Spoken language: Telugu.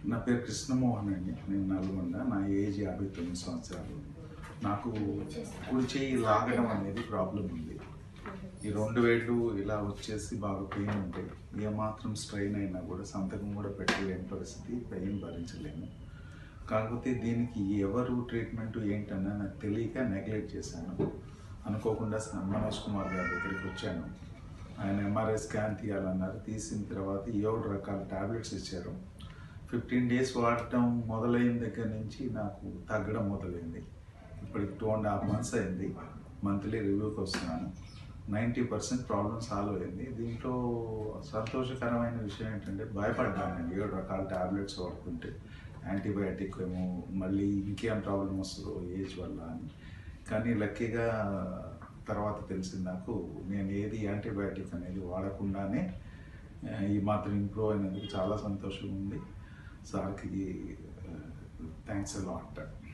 నా పేరు కృష్ణమోహన్ అండి నేను నల్గొండ నా ఏజ్ యాభై తొమ్మిది సంవత్సరాలు నాకు కుడి చేయి లాగడం అనేది ప్రాబ్లం ఉంది ఈ రెండు వేళ్ళు ఇలా వచ్చేసి బాగా పెయిన్ ఉంటాయి ఏమాత్రం స్ట్రెయిన్ అయినా కూడా సంతకం కూడా పెట్టలేని పరిస్థితి పెయిన్ భరించలేను కాకపోతే దీనికి ఎవరు ట్రీట్మెంట్ ఏంటన్నా నాకు తెలియక నెగ్లెక్ట్ చేశాను అనుకోకుండా స- మనోజ్ కుమార్ గారి దగ్గరికి వచ్చాను ఆయన ఎంఆర్ఐ స్కాన్ తీయాలన్నారు తీసిన తర్వాత ఏడు రకాల టాబ్లెట్స్ ఇచ్చారు ఫిఫ్టీన్ డేస్ వాడటం మొదలైన దగ్గర నుంచి నాకు తగ్గడం మొదలైంది ఇప్పటికి టూ అండ్ హాఫ్ మంత్స్ అయింది మంత్లీ రివ్యూకి వస్తున్నాను నైంటీ పర్సెంట్ ప్రాబ్లమ్ సాల్వ్ అయింది దీంట్లో సంతోషకరమైన విషయం ఏంటంటే భయపడ్డాను ఏడు రకాల టాబ్లెట్స్ వాడుతుంటే యాంటీబయాటిక్ ఏమో మళ్ళీ ఇంకేం ప్రాబ్లం వస్తుందో ఏజ్ వల్ల అని కానీ లక్కీగా తర్వాత తెలిసింది నాకు నేను ఏది యాంటీబయాటిక్ అనేది వాడకుండానే ఆ, ఈ మాత్రం ఇంప్రూవ్ అయినందుకు చాలా సంతోషం ఉంది సార్కి థ్యాంక్స్ లాట్